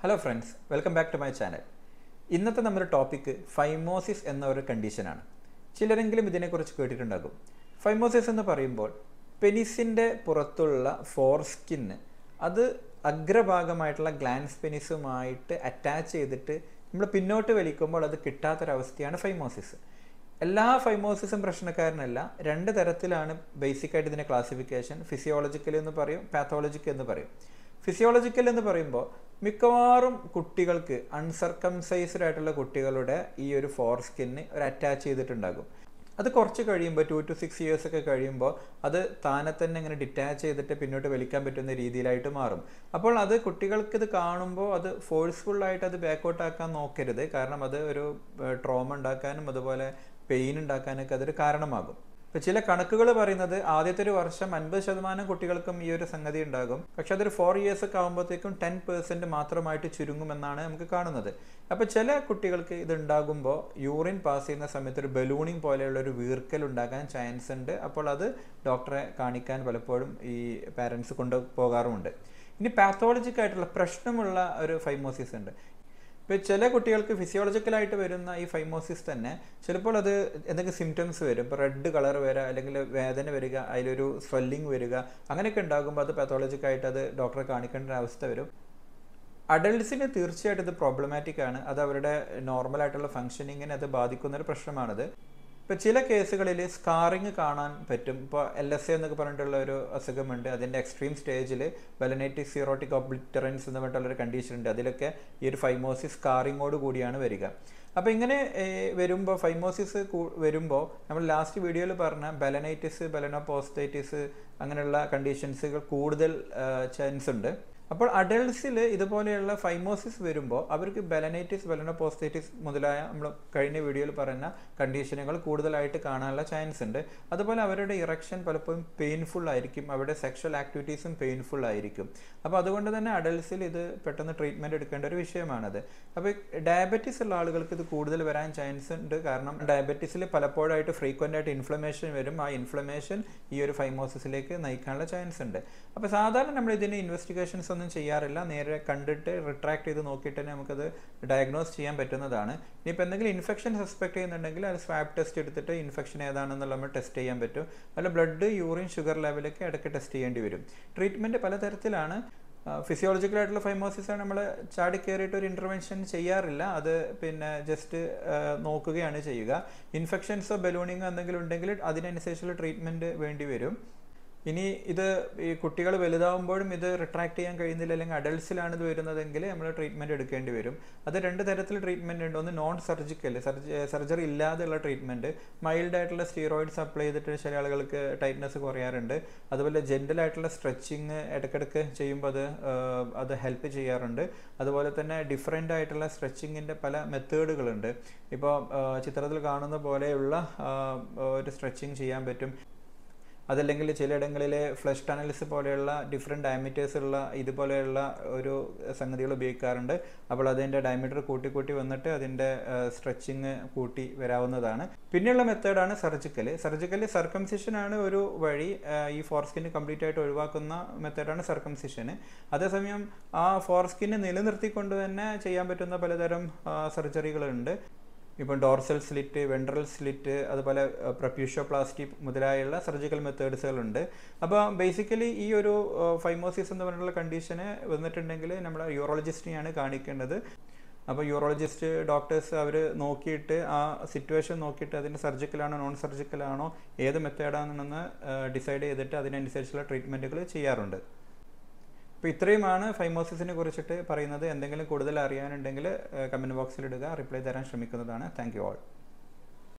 hello friends welcome back to my channel ഇന്നത്തെ നമ്മുടെ topic phimosis എന്ന ഒരു കണ്ടീഷനാണ് ചിലരെങ്കിലും ഇതിനെക്കുറിച്ച് കേട്ടിട്ടുണ്ടാകും ഫൈമോസിസ് എന്ന് പറയുമ്പോൾ പെനിസിൻ്റെ പുറത്തുള്ള ഫോർസ്കിന്ന് അത് അഗ്രഭാഗമായിട്ടുള്ള ഗ്ലാൻസ് പെനിസുമായിട്ട് അറ്റാച്ച് ചെയ്തിട്ട് നമ്മൾ പിന്നോട്ട് വലിക്കുമ്പോൾ അത് കിട്ടാത്തൊരവസ്ഥയാണ് ഫൈമോസിസ് എല്ലാ ഫൈമോസിസും പ്രശ്നക്കാരനല്ല രണ്ട് തരത്തിലാണ് ബേസിക്കായിട്ട് ഇതിൻ്റെ ക്ലാസിഫിക്കേഷൻ ഫിസിയോളജിക്കൽ എന്ന് പറയും പാത്തോളജിക്കൽ എന്ന് പറയും ഫിസിയോളജിക്കൽ എന്ന് പറയുമ്പോൾ മിക്കവാറും കുട്ടികൾക്ക് അൺസർക്കംസൈസ്ഡ് ആയിട്ടുള്ള കുട്ടികളുടെ ഈ ഒരു ഫോർ സ്കിന്ന് ഒരു അറ്റാച്ച് ചെയ്തിട്ടുണ്ടാകും അത് കുറച്ച് കഴിയുമ്പോൾ ടു ടു സിക്സ് ഇയേഴ്സ് ഒക്കെ കഴിയുമ്പോൾ അത് താനെ തന്നെ ഇങ്ങനെ ഡിറ്റാച്ച് ചെയ്തിട്ട് പിന്നോട്ട് വലിക്കാൻ പറ്റുന്ന രീതിയിലായിട്ട് മാറും അപ്പോൾ അത് കുട്ടികൾക്ക് ഇത് കാണുമ്പോൾ അത് ഫോഴ്സ്ഫുള്ളായിട്ട് അത് ബാക്കൗട്ട് ആക്കാൻ നോക്കരുത് കാരണം അത് ഒരു ട്രോമ ഉണ്ടാക്കാനും അതുപോലെ പെയിൻ ഉണ്ടാക്കാനൊക്കെ അതൊരു കാരണമാകും ഇപ്പൊ ചില കണക്കുകൾ പറയുന്നത് ആദ്യത്തെ ഒരു വർഷം അൻപത് ശതമാനം കുട്ടികൾക്കും ഈ ഒരു സംഗതി ഉണ്ടാകും പക്ഷെ അതൊരു ഫോർ ഇയേഴ്സ് ഒക്കെ ആകുമ്പോഴത്തേക്കും ടെൻ പെർസെന്റ് മാത്രമായിട്ട് ചുരുങ്ങുമെന്നാണ് നമുക്ക് കാണുന്നത് അപ്പൊ ചില കുട്ടികൾക്ക് ഇത് ഉണ്ടാകുമ്പോൾ യൂറിൻ പാസ് ചെയ്യുന്ന സമയത്ത് ഒരു ബലൂണിങ് പോലെയുള്ള ഒരു വീർക്കൽ ഉണ്ടാകാൻ ചാൻസ് ഉണ്ട് അപ്പോൾ അത് ഡോക്ടറെ കാണിക്കാൻ പലപ്പോഴും ഈ പാരൻസ് കൊണ്ടുപോകാറുമുണ്ട് ഇനി പാത്തോളജിക് ആയിട്ടുള്ള പ്രശ്നമുള്ള ഒരു ഫൈമോസിസ് ഉണ്ട് ഇപ്പോൾ ചില കുട്ടികൾക്ക് ഫിസിയോളജിക്കലായിട്ട് വരുന്ന ഈ ഫൈമോസിസ് തന്നെ ചിലപ്പോൾ അത് എന്തെങ്കിലും സിംറ്റംസ് വരും ഇപ്പോൾ റെഡ് കളർ വരിക അല്ലെങ്കിൽ വേദന വരിക അതിലൊരു സ്വെല്ലിംഗ് വരിക അങ്ങനെയൊക്കെ ഉണ്ടാകുമ്പോൾ അത് പാത്തോളജിക്കായിട്ട് അത് ഡോക്ടറെ കാണിക്കേണ്ട ഒരു അവസ്ഥ വരും അഡൽട്സിന് തീർച്ചയായിട്ടും ഇത് പ്രോബ്ലമാറ്റിക് ആണ് അത് അവരുടെ നോർമൽ ആയിട്ടുള്ള ഫങ്ഷനിങ്ങിനെ അത് ബാധിക്കുന്ന ഒരു പ്രശ്നമാണത് ഇപ്പോൾ ചില കേസുകളിൽ സ്കാറിങ് കാണാൻ പറ്റും ഇപ്പോൾ എൽ എസ് എ എന്നൊക്കെ പറഞ്ഞിട്ടുള്ള ഒരു അസുഖമുണ്ട് അതിൻ്റെ എക്സ്ട്രീം സ്റ്റേജിൽ ബലനൈറ്റിക് സീറോട്ടിക് ഒബ്ലിറ്ററൻസ് എന്ന് പറഞ്ഞിട്ടുള്ള ഒരു കണ്ടീഷൻ ഉണ്ട് അതിലൊക്കെ ഈ ഒരു ഫൈമോസിസ് സ്കാറിങ്ങോട് കൂടിയാണ് വരിക അപ്പോൾ ഇങ്ങനെ വരുമ്പോൾ ഫൈമോസിസ് വരുമ്പോൾ നമ്മൾ ലാസ്റ്റ് വീഡിയോയിൽ പറഞ്ഞ ബലനൈറ്റിസ് ബലനോപോസ്റ്റൈറ്റിസ് അങ്ങനെയുള്ള കണ്ടീഷൻസുകൾ കൂടുതൽ ചാൻസ് ഉണ്ട് അപ്പോൾ അഡൾട്ട്സിൽ ഇതുപോലെയുള്ള ഫൈമോസിസ് വരുമ്പോൾ അവർക്ക് ബലനൈറ്റിസ് ബലനോപോസ്റ്റൈറ്റിസ് മുതലായ നമ്മൾ കഴിഞ്ഞ വീഡിയോയിൽ പറഞ്ഞ കണ്ടീഷനുകൾ കൂടുതലായിട്ട് കാണാനുള്ള ചാൻസ് ഉണ്ട് അതുപോലെ അവരുടെ ഇറക്ഷൻ പലപ്പോഴും പെയിൻഫുൾ ആയിരിക്കും അവരുടെ സെക്ഷൽ ആക്ടിവിറ്റീസും പെയിൻഫുൾ ആയിരിക്കും അപ്പോൾ അതുകൊണ്ട് തന്നെ അഡൾട്ട്സിൽ ഇത് പെട്ടെന്ന് ട്രീറ്റ്മെൻറ്റ് എടുക്കേണ്ട ഒരു വിഷയമാണത് അപ്പോൾ ഡയബറ്റീസ് ഉള്ള ആളുകൾക്ക് ഇത് കൂടുതൽ വരാൻ ചാൻസ് ഉണ്ട് കാരണം ഡയബറ്റീസിൽ പലപ്പോഴായിട്ട് ഫ്രീക്വൻ്റ് ആയിട്ട് ഇൻഫ്ലമേഷൻ വരും ആ ഇൻഫ്ലമേഷൻ ഈ ഒരു ഫൈമോസിസിലേക്ക് നയിക്കാനുള്ള ചാൻസ് ഉണ്ട് അപ്പോൾ സാധാരണ നമ്മൾ ഇതിന് ഇൻവെസ്റ്റിഗേഷൻസ് ഒന്നും ചെയ്യാറില്ല നേരെ കണ്ടിട്ട് റിട്രാക്ട് ചെയ്ത് നോക്കിയിട്ട് തന്നെ നമുക്കത് ഡയഗ്നോസ് ചെയ്യാൻ പറ്റുന്നതാണ് ഇനിയിപ്പോൾ എന്തെങ്കിലും ഇൻഫെക്ഷൻ സസ്പെക്ട് ചെയ്യുന്നുണ്ടെങ്കിൽ അത് സ്വാബ് ടെസ്റ്റ് എടുത്തിട്ട് ഇൻഫെക്ഷൻ ഏതാണെന്നുള്ള നമ്മൾ ടെസ്റ്റ് ചെയ്യാൻ പറ്റും അല്ല ബ്ലഡ് യൂറിൻ ഷുഗർ ലെവലൊക്കെ ഇടയ്ക്ക് ടെസ്റ്റ് ചെയ്യേണ്ടി വരും ട്രീറ്റ്മെൻറ്റ് പലതരത്തിലാണ് ഫിസിയോളജിക്കലായിട്ടുള്ള ഫൈമോസിസ് ആണ് നമ്മൾ ചാടി കയറിയിട്ട് ഒരു ഇൻ്റർവെൻഷൻ ചെയ്യാറില്ല അത് പിന്നെ ജസ്റ്റ് നോക്കുകയാണ് ചെയ്യുക ഇൻഫെക്ഷൻസോ ബലൂണിങ്ങോ എന്തെങ്കിലും ഉണ്ടെങ്കിൽ അതിനനുസരിച്ചുള്ള ട്രീറ്റ്മെൻറ്റ് വേണ്ടി വരും ഇനി ഇത് ഈ കുട്ടികൾ വലുതാവുമ്പോഴും ഇത് റിട്രാക്ട് ചെയ്യാൻ കഴിയുന്നില്ല അല്ലെങ്കിൽ അഡൾട്ട്സിലാണ് ഇത് വരുന്നതെങ്കിൽ നമ്മൾ ട്രീറ്റ്മെൻറ്റ് എടുക്കേണ്ടി വരും അത് രണ്ട് തരത്തിൽ ട്രീറ്റ്മെൻറ്റ് ഉണ്ട് ഒന്ന് നോൺ സർജിക്കൽ സർജറി ഇല്ലാതെയുള്ള ട്രീറ്റ്മെൻറ്റ് മൈൽഡ് ആയിട്ടുള്ള സ്റ്റീറോയിഡ്സ് അപ്ലൈ ചെയ്തിട്ട് ചില ആളുകൾക്ക് ടൈറ്റ്നസ് കുറയാറുണ്ട് അതുപോലെ ജെൻറ്റൽ ആയിട്ടുള്ള സ്ട്രെച്ചിങ് ഇടയ്ക്കിടയ്ക്ക് ചെയ്യുമ്പോൾ അത് അത് ഹെൽപ്പ് ചെയ്യാറുണ്ട് അതുപോലെ തന്നെ ഡിഫറെൻ്റ് ആയിട്ടുള്ള സ്ട്രെച്ചിങ്ങിൻ്റെ പല മെത്തേഡുകളുണ്ട് ഇപ്പോൾ ചിത്രത്തിൽ കാണുന്ന പോലെയുള്ള ഒരു സ്ട്രെച്ചിങ് ചെയ്യാൻ പറ്റും അതല്ലെങ്കിൽ ചിലയിടങ്ങളിൽ ഫ്ലഷ് ടണൽസ് പോലെയുള്ള ഡിഫറെൻറ്റ് ഡയമീറ്റേഴ്സ് ഉള്ള ഇതുപോലെയുള്ള ഒരു സംഗതികൾ ഉപയോഗിക്കാറുണ്ട് അപ്പോൾ അതിൻ്റെ ഡയമീറ്റർ കൂട്ടി കൂട്ടി വന്നിട്ട് അതിൻ്റെ സ്ട്രെച്ചിങ് കൂട്ടി വരാവുന്നതാണ് പിന്നെയുള്ള മെത്തേഡാണ് സർജിക്കൽ സർജിക്കൽ സർക്കംസിഷൻ ആണ് ഒരു വഴി ഈ ഫോർസ്കിന് കംപ്ലീറ്റ് ആയിട്ട് ഒഴിവാക്കുന്ന മെത്തേഡാണ് സർക്കംസിഷന് അതേസമയം ആ ഫോർസ്കിന് നിലനിർത്തിക്കൊണ്ട് തന്നെ ചെയ്യാൻ പറ്റുന്ന പലതരം സർജറികളുണ്ട് ഇപ്പം ഡോർസൽ സ്ലിറ്റ് വെൻട്രൽ സ്ലിറ്റ് അതുപോലെ പ്രപ്യൂഷ്യോപ്ലാസ്റ്റി മുതലായുള്ള സർജിക്കൽ മെത്തേഡ്സുകളുണ്ട് അപ്പോൾ ബേസിക്കലി ഈ ഒരു ഫൈമോസിസ് എന്ന് പറഞ്ഞിട്ടുള്ള കണ്ടീഷന് വന്നിട്ടുണ്ടെങ്കിൽ നമ്മൾ യൂറോളജിസ്റ്റിനെയാണ് കാണിക്കേണ്ടത് അപ്പോൾ യൂറോളജിസ്റ്റ് ഡോക്ടേഴ്സ് അവർ നോക്കിയിട്ട് ആ സിറ്റുവേഷൻ നോക്കിയിട്ട് അതിൻ്റെ സർജിക്കലാണോ നോൺ സർജിക്കലാണോ ഏത് മെത്തേഡാണെന്ന് ഡിസൈഡ് ചെയ്തിട്ട് അതിനനുസരിച്ചുള്ള ട്രീറ്റ്മെൻറ്റുകൾ ചെയ്യാറുണ്ട് അപ്പോൾ ഇത്രയുമാണ് ഫൈമോസിസിനെ കുറിച്ചിട്ട് പറയുന്നത് എന്തെങ്കിലും കൂടുതൽ അറിയാനുണ്ടെങ്കിൽ കമൻറ്റ് ബോക്സിൽ ഇടുക റിപ്ലൈ തരാൻ ശ്രമിക്കുന്നതാണ് താങ്ക് യു ഓൾ